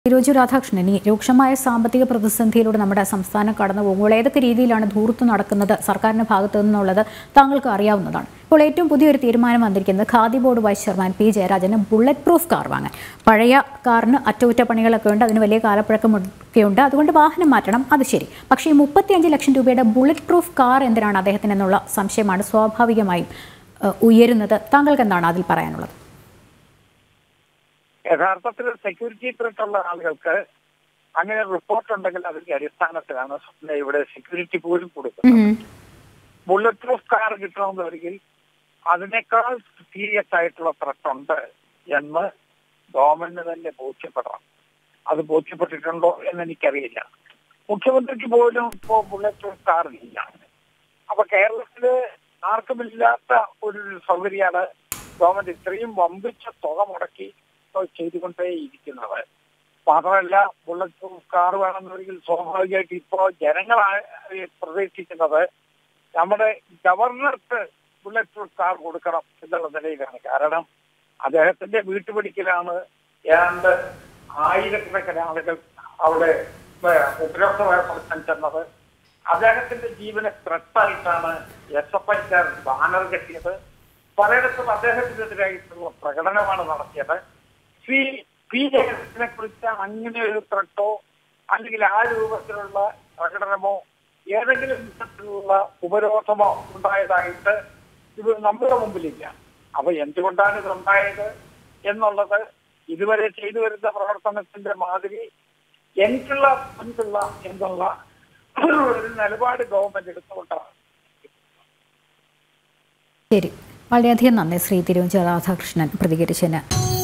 തിരുവഞ്ചൂർ രാധാകൃഷ്ണൻ ഈ രൂക്ഷമായ സാമ്പത്തിക പ്രതിസന്ധിയിലൂടെ നമ്മുടെ സംസ്ഥാനം കടന്നു പോകുമ്പോൾ ഏതൊക്കെ രീതിയിലാണ് ധൂർത്ത് നടക്കുന്നത് സർക്കാരിന്റെ ഭാഗത്തു നിന്നുള്ളത് താങ്കൾക്ക് അറിയാവുന്നതാണ് ഇപ്പോൾ ഏറ്റവും പുതിയൊരു തീരുമാനം വന്നിരിക്കുന്നത് Khadi board vice chairman P ജയരാജന് ബുള്ളറ്റ് പ്രൂഫ് കാർ വാങ്ങാൻ പഴയ കാറിന് അറ്റകുറ്റപ്പണികളൊക്കെ ഉണ്ട് അതിന് വലിയ കാലപ്പഴക്കമൊക്കെ ഉണ്ട് അതുകൊണ്ട് വാഹനം മാറ്റണം അത് ശരി പക്ഷേ ഈ മുപ്പത്തിയഞ്ച് ലക്ഷം രൂപയുടെ ബുള്ളറ്റ് പ്രൂഫ് കാർ എന്തിനാണ് അദ്ദേഹത്തിന് എന്നുള്ള സംശയമാണ് സ്വാഭാവികമായും ഏഹ്, ഉയരുന്നത് താങ്കൾക്ക് എന്താണ് അതിൽ പറയാനുള്ളത് യഥാർത്ഥത്തിൽ സെക്യൂരിറ്റി ത്രെറ്റ് ഉള്ള ആളുകൾക്ക് അങ്ങനെ റിപ്പോർട്ട് ഉണ്ടെങ്കിൽ അതിന്റെ അടിസ്ഥാനത്തിലാണ് ഇവിടെ സെക്യൂരിറ്റി പോലും കൊടുക്കുന്നത് ബുള്ളറ്റ് പ്രൂഫ് കാർ കിട്ടണമെന്നുണ്ടെങ്കിൽ അതിനേക്കാൾ സീരിയസ് ആയിട്ടുള്ള ത്രെറ്റ് ഉണ്ട് എന്ന് ഗവൺമെന്റ് തന്നെ ബോധ്യപ്പെടണം അത് ബോധ്യപ്പെട്ടിട്ടുണ്ടോ എന്ന് എനിക്കറിയില്ല മുഖ്യമന്ത്രിക്ക് പോലും ഇപ്പോ ബുള്ളറ്റ് പ്രൂഫ് കാർ ഇല്ല അപ്പൊ കേരളത്തില് ആർക്കുമില്ലാത്ത ഒരു സൗകര്യമാണ് ഗവൺമെന്റ് ഇത്രയും വമ്പിച്ച തുക മുടക്കി ഇപ്പോൾ ചെയ്തുകൊണ്ടേയിരിക്കുന്നത് മാത്രമല്ല ബുള്ളറ്റ് പ്രൂഫ് കാർ വേണമെന്നുണ്ടെങ്കിൽ സ്വാഭാവികമായിട്ട് ഇപ്പോ ജനങ്ങളാണ് പ്രതീക്ഷിക്കുന്നത് നമ്മുടെ ഗവർണർക്ക് ബുള്ളറ്റ് പ്രൂഫ് കാർ കൊടുക്കണം എന്നുള്ള നിലയിലാണ് കാരണം അദ്ദേഹത്തിന്റെ വീട്ടുപിടിക്കലാണ് ഏതാണ്ട് ആയിരക്കണക്കിന് ആളുകൾ അവിടെ ഉപരോധം ചെന്നത് അദ്ദേഹത്തിന്റെ ജീവനെ ത്രെട്ടായിട്ടാണ് എസ് എഫ് ഐക്കാർ ബാനർ കെട്ടിയത് പലയിടത്തും അദ്ദേഹത്തിനെതിരായിട്ടുള്ള പ്രകടനമാണ് നടത്തിയത് ശ്രീ പി ജയകൃഷ്ണനെ കുറിച്ച് അങ്ങനെ ഒരു ത്രട്ടോ അല്ലെങ്കിൽ ആ രൂപത്തിലുള്ള പ്രകടനമോ ഏതെങ്കിലും വിധത്തിലുള്ള ഉപരോധമോ ഉണ്ടായതായിട്ട് ഇത് നമ്മുടെ മുമ്പിലില്ല അപ്പൊ എന്തുകൊണ്ടാണ് ഇത് ഉണ്ടായത് എന്നുള്ളത് ഇതുവരെ ചെയ്തു വരുന്ന പ്രവർത്തനത്തിന്റെ മാതിരി എനിക്കുള്ള പങ്കുള്ള എന്നുള്ള ഒരു നിലപാട് ഗവൺമെന്റ് എടുത്തുകൊണ്ടാണ് ശരി വളരെയധികം നന്ദി ശ്രീ തിരുവഞ്ചൂർ രാധാകൃഷ്ണൻ പ്രതികരിച്ചതിന്